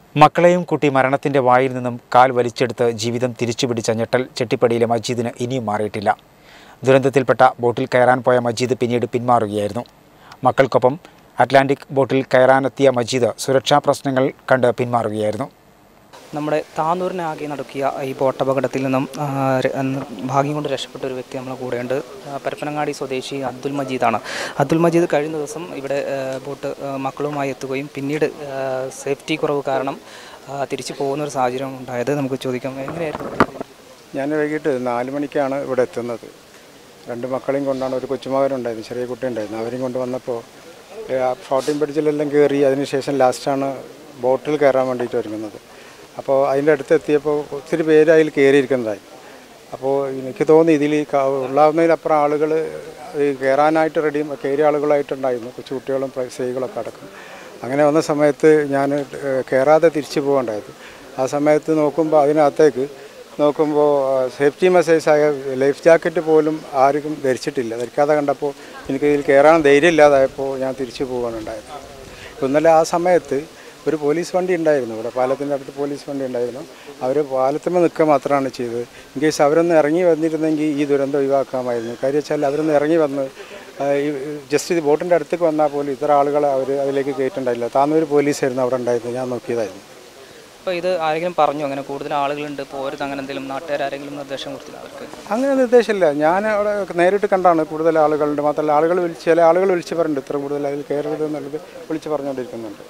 മക്കളെയും കുട്ടി മരണത്തിന്റെ വായിൽ നിന്നും കാൽ വലിച്ചെടുത്ത് ജീവിതം തിരിച്ചുപിടിച്ച ഞെട്ടൽ ചെട്ടിപ്പടിയിലെ മജീദിന് ഇനിയും മാറിയിട്ടില്ല ദുരന്തത്തിൽപ്പെട്ട ബോട്ടിൽ കയറാൻ പോയ മജീദ് പിന്നീട് പിന്മാറുകയായിരുന്നു മക്കൾക്കൊപ്പം അറ്റ്ലാന്റിക് ബോട്ടിൽ കയറാനെത്തിയ മജീദ് സുരക്ഷാ പ്രശ്നങ്ങൾ കണ്ട് പിന്മാറുകയായിരുന്നു നമ്മുടെ താന്നൂരിനെ ആകെ നടുക്കിയ ഈ ബോട്ടപകടത്തിൽ നിന്നും ആ, ര- അന്ന് ഭാഗ്യം കൊണ്ട് രക്ഷപ്പെട്ട ഒരു വ്യക്തി നമ്മളെ കൂടെയുണ്ട് ആ, പരപ്പനങ്ങാടി സ്വദേശി അബ്ദുൽ മജീദാണ് അബ്ദുൽ മജീദ് കഴിഞ്ഞ ദിവസം ഇവിടെ ആ, ബോട്ട് ആ, മക്കളുമായി എത്തുകയും പിന്നീട് ആ, സേഫ്റ്റി കുറവ് കാരണം ആ, തിരിച്ചു പോകുന്ന ഒരു സാഹചര്യം ഉണ്ടായത് നമുക്ക് ചോദിക്കാം എങ്ങനെയായിരുന്നു ഞാൻ വൈകിട്ട് നാല് മണിക്കാണ് ഇവിടെ എത്തുന്നത് രണ്ട് മക്കളെയും കൊണ്ടാണ് ഒരു കൊച്ചുമകനുണ്ടായിരുന്നു ചെറിയ കുട്ടി ഉണ്ടായിരുന്നു അവരെയും കൊണ്ട് വന്നപ്പോൾ ഫ്ലോട്ടിംഗ് ബ്രിഡ്ജിലെല്ലാം കയറി അതിനുശേഷം ലാസ്റ്റാണ് ബോട്ടിൽ കയറാൻ വേണ്ടിയിട്ട് ഒരുങ്ങുന്നത് അപ്പോൾ അതിൻ്റെ അടുത്ത് എത്തിയപ്പോൾ ഒത്തിരി പേര് അതിൽ കയറിയിരിക്കുന്നതായി അപ്പോൾ എനിക്ക് തോന്നി ഇതിൽ ഉള്ളാവുന്നതിലപ്പുറം ആളുകൾ കയറാനായിട്ട് റെഡി കയറിയ ആളുകളായിട്ടുണ്ടായിരുന്നു കൊച്ചു കുട്ടികളും പ്ര- സ്ത്രീകളൊക്കെ അടക്കം അങ്ങനെ വന്ന സമയത്ത് ഞാൻ ഏഹ്, കയറാതെ തിരിച്ചു പോകണ്ടായത് ആ സമയത്ത് നോക്കുമ്പോൾ അതിനകത്തേക്ക് നോക്കുമ്പോൾ സേഫ്റ്റി മെസ്സേജ് ആയ ലൈഫ് ജാക്കറ്റ് പോലും ആർക്കും ധരിച്ചിട്ടില്ല ധരിക്കാതെ കണ്ടപ്പോൾ എനിക്ക് ഇതിൽ കയറാൻ ധൈര്യമില്ലാതായപ്പോൾ ഞാൻ തിരിച്ചു പോകാണ് ഉണ്ടായത് ഇന്നലെ ആ സമയത്ത് ഒരു പോലീസ് വണ്ടി ഉണ്ടായിരുന്നു ഇവിടെ പാലത്തിൻ്റെ അടുത്ത് പോലീസ് വണ്ടി ഉണ്ടായിരുന്നു അവർ പാലത്തുമ്പോൾ നിൽക്കുക മാത്രമാണ് ചെയ്തത് ഇൻ കേസ് അവരൊന്ന് ഇറങ്ങി വന്നിരുന്നെങ്കിൽ ഈ ദുരന്തം ഒഴിവാക്കാമായിരുന്നു കാര്യം വെച്ചാൽ അവരൊന്ന് ഇറങ്ങി വന്ന് ആ, ഈ ജസ്റ്റ് ഇത് ബോട്ടിൻ്റെ അടുത്തേക്ക് വന്നാൽ പോലും ഇത്ര ആളുകളെ അവർ അതിലേക്ക് കയറ്റുണ്ടായില്ല താന്നൂർ പോലീസായിരുന്നു അവിടെ ഉണ്ടായിരുന്നത് ഞാൻ നോക്കിയതായിരുന്നു അപ്പോൾ ഇത് ആരെങ്കിലും പറഞ്ഞു അങ്ങനെ കൂടുതൽ ആളുകളുണ്ട് പോരുത് അങ്ങനെ എന്തെങ്കിലും നാട്ടുകാർ ആരെങ്കിലും നിർദ്ദേശം കൊടുത്തില്ല അവർക്ക് അങ്ങനെ നിർദ്ദേശമില്ല ഞാൻ അവിടെ നേരിട്ട് കണ്ടാണ് കൂടുതൽ ആളുകളുണ്ട് മാത്രമല്ല ആളുകൾ വിളിച്ച് ചില ആളുകൾ വിളിച്ച് പറഞ്ഞിട്ടുണ്ട് ഇത്ര കൂടുതൽ അതിൽ കയറരുത് എന്നുള്ളത് വിളിച്ച് പറഞ്ഞുകൊണ്ടിരിക്കുന്നുണ്ട്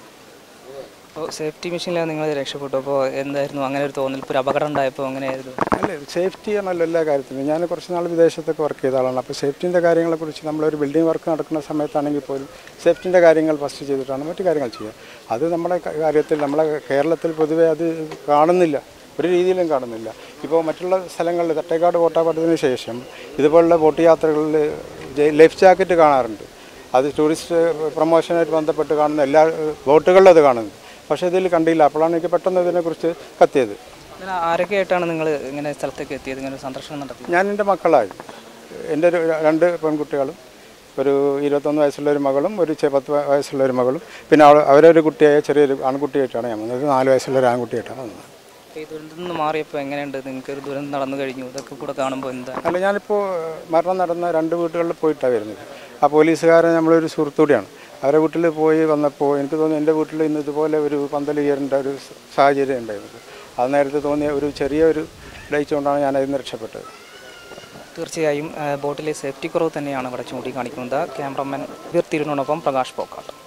അപ്പോൾ സേഫ്റ്റി മെഷീനിലാണ് നിങ്ങൾ രക്ഷപ്പെട്ടു അപ്പോൾ എന്തായിരുന്നു അങ്ങനെ ഒരു തോന്നൽ ഇപ്പോൾ ഒരു അപകടം ഉണ്ടായപ്പോൾ അങ്ങനെയായിരുന്നു അല്ല സേഫ്റ്റി ആണല്ലോ എല്ലാ കാര്യത്തിലും ഞാൻ കുറച്ച് നാൾ വിദേശത്തൊക്കെ വർക്ക് ചെയ്ത ആളാണ് അപ്പോൾ സേഫ്റ്റിൻ്റെ കാര്യങ്ങളെക്കുറിച്ച് നമ്മളൊരു ബിൽഡിംഗ് വർക്ക് നടക്കുന്ന സമയത്താണെങ്കിൽ പോലും സേഫ്റ്റിൻ്റെ കാര്യങ്ങൾ ഫസ്റ്റ് ചെയ്തിട്ടാണ് മറ്റു കാര്യങ്ങൾ ചെയ്യുക അത് നമ്മുടെ ക- കാര്യത്തിൽ നമ്മളെ കേരളത്തിൽ പൊതുവേ അത് കാണുന്നില്ല ഒരു രീതിയിലും കാണുന്നില്ല ഇപ്പോൾ മറ്റുള്ള സ്ഥലങ്ങളിൽ തട്ടേക്കാട് കോട്ടാപ്പാട്ടത്തിന് ശേഷം ഇതുപോലുള്ള ബോട്ട് യാത്രകളിൽ ലൈഫ് ജാക്കറ്റ് കാണാറുണ്ട് അത് ടൂറിസ്റ്റ് പ്രൊമോഷനായിട്ട് ബന്ധപ്പെട്ട് കാണുന്ന എല്ലാ ബോട്ടുകളിലും അത് കാണുന്നു പക്ഷേ ഇതിൽ കണ്ടില്ല അപ്പോഴാണ് എനിക്ക് പെട്ടെന്ന് ഇതിനെക്കുറിച്ച് കത്തിയത് ഇങ്ങനെ ആരൊക്കെയായിട്ടാണ് നിങ്ങൾ ഇങ്ങനെ സ്ഥലത്തേക്ക് എത്തിയത് ഇങ്ങനെ ഒരു സന്ദർശനം നടത്തി ഞാൻ എൻ്റെ മക്കളായി എൻ്റെ ഒരു രണ്ട് പെൺകുട്ടികളും ഒരു ഇരുപത്തൊന്ന് വയസ്സുള്ള ഒരു മകളും ഒരു ചെ- പത്ത് വയസ്സുള്ള ഒരു മകളും പിന്നെ അവൾ അവരൊരു കുട്ടിയായ ചെറിയൊരു ആൺകുട്ടിയായിട്ടാണ് ഞാൻ വന്നത് നാല് വയസ്സുള്ള ഒരു ആൺകുട്ടിയായിട്ടാണ് വന്നത് ഈ ദുരന്തത്തിൽ നിന്ന് മാറിയപ്പോൾ എങ്ങനെയുണ്ട് നിങ്ങൾക്ക് ഒരു ദുരന്തം നടന്നു കഴിഞ്ഞു ഇതൊക്കെ കൂടെ കാണുമ്പോൾ എന്താ അല്ല ഞാനിപ്പോൾ മരണം നടന്ന രണ്ട് വീട്ടുകളിൽ പോയിട്ടാണ് വരുന്നത് ആ പോലീസുകാരൻ നമ്മളൊരു സുഹൃത്തൂടെയാണ് അവരെ വീട്ടിൽ പോയി വന്നപ്പോൾ എനിക്ക് തോന്നി എൻ്റെ വീട്ടിൽ ഇന്ന് ഇതുപോലെ ഒരു പന്തൽ കയറേണ്ട ഒരു സാഹചര്യം ഉണ്ടായിരുന്നത് അത് നേരത്തെ തോന്നിയ ഒരു ചെറിയ ഒരു ലൈറ്റ് കൊണ്ടാണ് ഞാൻ അതിൽ നിന്ന് രക്ഷപ്പെട്ടത് തീർച്ചയായും ആ, ബോട്ടിലെ സേഫ്റ്റി കുറവ് തന്നെയാണ് ഇവിടെ ചൂണ്ടിക്കാണിക്കുന്നത് ക്യാമറമാൻ വീർ തിരുവിനോടൊപ്പം പ്രകാശ് പോക്കാട്ട്